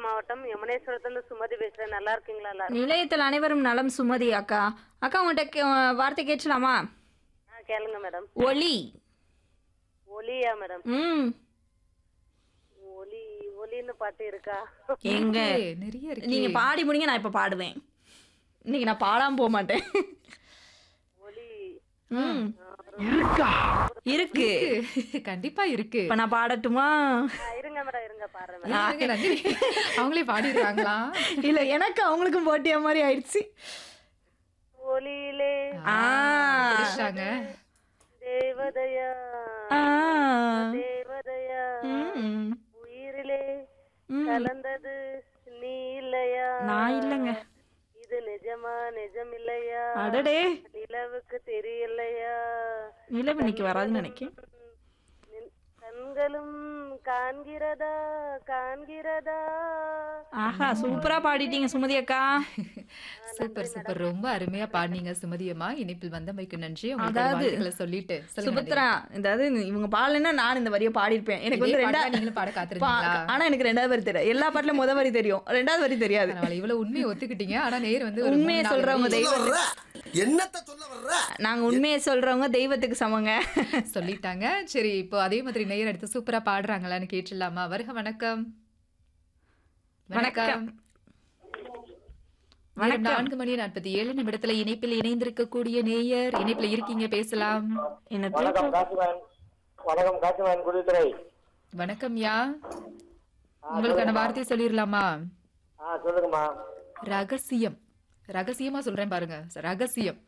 மாவட்டம் யமுனேஸ்வரத்துல சுமதி பேசுறேன் நல்லா இருக்கீங்களா எல்லாரும் நிலையத்தில் அனைவரும் நலம் சுமதி அக்கா அக்கா உங்கள்கிட்ட கே- வார்த்தை கேட்கலாமா ஆ கேளுங்க மேடம் ஒலி ஒலியா மேடம் ம் ஒலி ஒலின்னு பாட்டு இருக்கா எங்க ஏய், நிறைய இருக்கு நீங்க பாடி முடிங்க நான் இப்ப பாடுவேன் இன்னைக்கு நான் பாடாம போக மாட்டேன் ஒலி ம் இருக்கு கண்டிப்பா இருக்கு இப்ப நான் பாடட்டுமா ஆ, இருங்க மேடம் இருங்க பாடுறேன் மேடம் இருங்க, நந்தினி. அவங்களே பாடிடுறாங்களா இல்ல எனக்கு அவங்களுக்கும் போட்டியா மாதிரி ஆயிடுச்சு ஒலியிலே ஆ பிடிச்சாங்க தேவதையா ஆ. தேவதையா ம். உயிரிலே ம். கலந்தது நீ இல்லையா நான் இல்லைங்க இது நிஜமா நிஜம் இல்லையா அடடே நிலவுக்கு தெரியலையா நிலவு இன்னைக்கு வராதுன்னு நினைக்கிறேன் நின் கண்களும் காண்கிறதா காண்கிறதா ஆஹா சூப்பரா பாடிட்டீங்க சுமதி அக்கா சூப்பர் சூப்பர் ரொம்ப அருமையா பாடினீங்க சுமதியம்மா இணைப்பில் வந்தமைக்கு நன்றி உங்களுக்கு அதாவது, வாழ்த்துக்களை சொல்லிட்டு சொல்லுங்க சுபத்ரா அதாவது இவங்க பாடலைன்னா நான் இந்த வரியை பாடியிருப்பேன் எனக்கு வந்து இதே ரெண்டா பாட்டா நீங்களும் பாட பா- காத்திருந்தீங்களா ஆனா எனக்கு ரெண்டாவது வரி தெரியும் எல்லா பாட்டுல முத வரி தெரியும் ரெண்டாவது வரி தெரியாது பரவாயில்ல இவ்வளவு உண்மையை ஒத்துக்கிட்டீங்க ஆனா நேர் வந்து ஒரு உண்மையை மூணு நாலு சொல்றவங்க வரி தெய்வம் என்னத்த சொல்ல வர்ற நாங்க உண்மையை சொல்றவங்க தெய்வத்துக்கு சமங்க சொல்லிட்டாங்க சரி இப்போ அதே மாதிரி நேர் எடுத்து சூப்பரா பாடுறாங்களான்னு கேட்டுடலாமா வருக வணக்கம் வணக்கம். நேரம் வணக்கம். நான்கு மணி நாற்பத்தி ஏழு நிமிடத்துல இணைப்பில் இணைந்திருக்கக்கூடிய நேயர் இணைப்புல இருக்கீங்க பேசலாம் என்ன வணக்கம் காசிமேன் வணக்கம் காசிமேன் குடித்துறை வணக்கம் யா உங்களுக்கான வார்த்தை சொல்லிடலாமா ஆ சொல்லுங்கம்மா ரகசியம் ரகசியமா சொல்றேன் பாருங்க ரகசியம்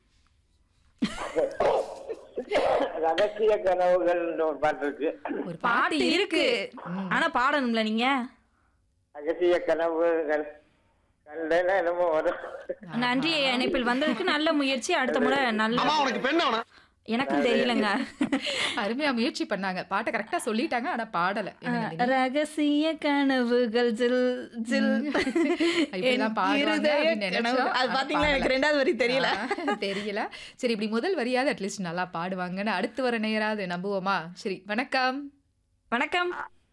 ரகசிய கனவுகள் ஒரு பாட்டு இருக்கு ஒரு பாட்டு இருக்கு ஆனா பாடணும்ல நீங்க ரகசிய கனவுகள் கண்டன என்னமோ வரும் நன்றி இணைப்பில் வந்ததுக்கு நல்ல முயற்சி அடுத்த முறை நல்ல அம்மா உனக்கு பெண் அவனா எனக்கும் தெரியலங்க அருமையா முயற்சி பண்ணாங்க பாட்டை கரெக்டா சொல்லிட்டாங்க ஆனா பாடல என்னங்க இது? ரகசிய கனவுகள் ஜில் ஜில் இப்படிதான் பாடுறாங்க இருதய அப்படின்னு நினைச்சோம். கனவு. அது ஆனா பாத்தீங்களா எனக்கு பாடல. ரெண்டாவது வரி தெரியல ஆ, தெரியல சரி இப்படி முதல் வரியாவது அட்லீஸ்ட் நல்லா பாடுவாங்கன்னு அடுத்து வர நேராவது நம்புவோமா சரி வணக்கம் வணக்கம்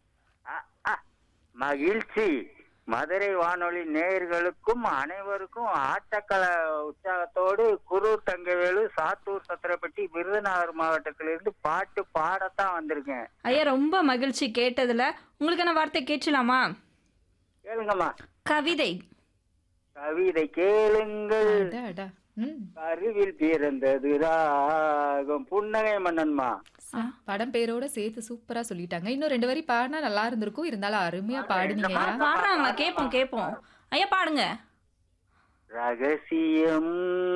மகிழ்ச்சி மதுரை வானொலி நேயர்களுக்கும் அனைவருக்கும் ஆட்டக்கல உற்சாகத்தோடு குரூர் தங்கவேலு சாத்தூர் சத்திரப்பட்டி விருதுநகர் மாவட்டத்திலிருந்து பாட்டு பாடத்தான் வந்திருக்கேன் ஐயா ரொம்ப மகிழ்ச்சி கேட்டதுல உங்களுக்கான வார்த்தை கேட்கலாமா கேளுங்கம்மா கவிதை கவிதை கேளுங்கள் அடா, அடா. ம். கருவில் பிறந்தது ராகம் புன்னகை மன்னன்மா ஆ, படம் பேரோட சேர்த்து சூப்பரா சொல்லிட்டாங்க இன்னும் ரெண்டு வரி பாடினா நல்லா இருந்திருக்கும் இருந்தாலும் அருமையா பாடுனீங்க ஆ, பாடுறாங்களா கேட்போம் கேட்போம் ஐயா பாடுங்க ரகசியம்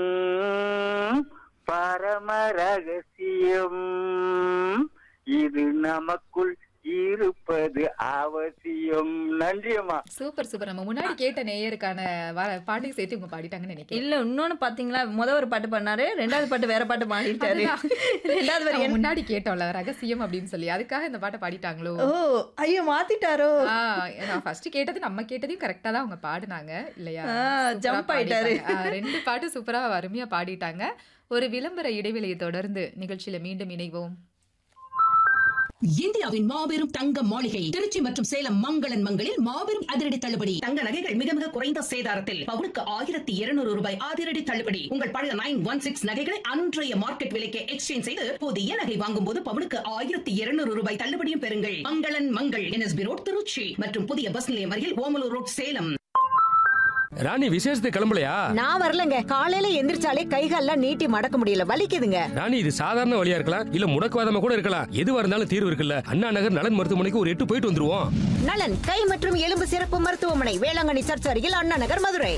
பரம ரகசியம் இது நமக்குள் இருப்பது அவசியம் நன்றி அம்மா சூப்பர் சூப்பர் நம்ம முன்னாடி கேட்ட நேயருக்கான வா- பாட்டையும் சேர்த்து இவங்க பாடிட்டாங்கன்னு நினைக்கிறேன் இல்ல இன்னொன்னு பாத்தீங்களா முத ஒரு பாட்டு பண்ணாரு ரெண்டாவது பாட்டு வேற பாட்டு பாடிட்டாரு அதுதான். ரெண்டாவது வரி நம்ம என்ன? முன்னாடி கேட்டோம்ல ரகசியம் அப்படின்னு சொல்லி அதுக்காக இந்த பாட்டை பாடிட்டாங்களோ ஓ ஐயோ மாத்திட்டாரோ ஆ, நான் ஃபர்ஸ்ட் கேட்டது நம்ம கேட்டதையும் கரெக்டா தான் அவங்க பாடினாங்க இல்லையா ஆ, சூப்பரா jump ஆயிட்டாரு. பாடிட்டாங்க. ஆ, ரெண்டு பாட்டு சூப்பரா அருமையா பாடிட்டாங்க ஒரு விளம்பர இடைவெளியை தொடர்ந்து நிகழ்ச்சியில மீண்டும் இணைவோம் இந்தியாவின் மாபெரும் தங்க மாளிகை திருச்சி மற்றும் சேலம் மங்களன் மங்களில் மாபெரும் அதிரடி தள்ளுபடி தங்க நகைகள் மிக மிக குறைந்த சேதாரத்தில் பவுனுக்கு ஆயிரத்தி இருநூறு ரூபாய் அதிரடி தள்ளுபடி உங்கள் பழைய நைன் ஒன் சிக்ஸ் நகைகளை அன்றைய மார்க்கெட் விலைக்கு எக்ஸ்சேஞ்ச் செய்து புதிய நகை வாங்கும் போது பவுனுக்கு ஆயிரத்தி இருநூறு ரூபாய் தள்ளுபடியும் பெறுங்கள் மங்களன் மங்கள் என்எஸ்பி ரோட் திருச்சி மற்றும் புதிய பஸ் நிலையம் அருகில் ஓமலூர் ரோட் சேலம் ராணி விசேஷத்துக்கு கிளம்பலையா நான் வரலங்க காலையில எந்திரிச்சாலே கைகால்லாம் நீட்டி மடக்க முடியல வலிக்குதுங்க ராணி இது சாதாரண வழியா இருக்கலாம் இல்ல முடக்குவாதமா கூட இருக்கலாம் எதுவா இருந்தாலும் தீர்வு இருக்குல்ல அண்ணா நகர் நலன் மருத்துவமனைக்கு ஒரு எட்டு போயிட்டு வந்துருவோம் நலன் கை மற்றும் எலும்பு சிறப்பு மருத்துவமனை வேளாங்கண்ணி சர்ச் அருகில் அண்ணா நகர் மதுரை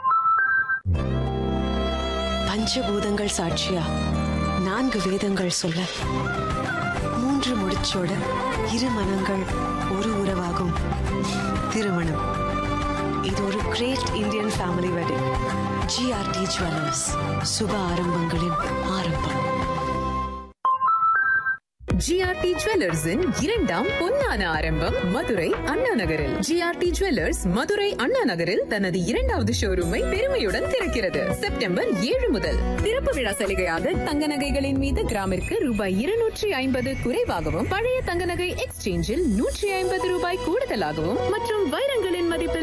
பஞ்சபூதங்கள் சாட்சியா நான்கு வேதங்கள் சொல்ல மூன்று முடிச்சோட இரு மனங்கள் ஒரு உறவாகும் திருமணம் இது ஒரு great Indian family wedding GRT jewellers சுப ஆரம்பங்களின் ஆரம்பம் ஜிஆர்டி ஜுவல்லர்ஸின் இரண்டாம் பொன்னான ஆரம்பம் மதுரை அண்ணா நகரில் ஜிஆர்டி ஜுவல்லர்ஸ் மதுரை அண்ணா நகரில் தனது இரண்டாவது ஷோரூமை பெருமையுடன் திறக்கிறது செப்டம்பர் ஏழு முதல் திறப்பு விழா சலுகையாக தங்க நகைகளின் மீது கிராமிற்கு ரூபாய் இருநூற்றி ஐம்பது குறைவாகவும் பழைய தங்க நகை எக்ஸ்சேஞ்சில் நூற்றி ஐம்பது ரூபாய் கூடுதலாகவும் மற்றும் வைரங்களின் மதிப்பில்